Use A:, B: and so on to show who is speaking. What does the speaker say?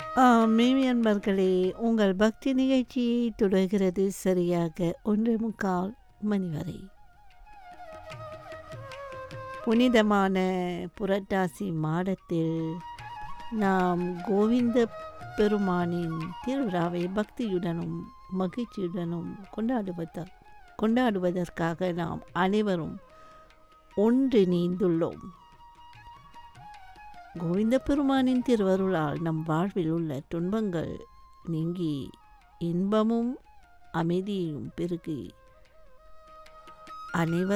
A: மேவி அன்பர்களே உங்கள் பக்தி நிகழ்ச்சி தொடர்கிறது சரியாக ஒன்று முக்கால் மணி வரை புனிதமான புரட்டாசி மாதத்தில் நாம் கோவிந்த பெருமானின் திருவிழாவை பக்தியுடனும் மகிழ்ச்சியுடனும் கொண்டாடுவத கொண்டாடுவதற்காக நாம் அனைவரும் ஒன்றிணைந்துள்ளோம் கோவிந்த பெருமானின் திருவருளால் நம் வாழ்வில் உள்ள துன்பங்கள் நீங்கி இன்பமும் அமைதியும் பெருகி அனைவர்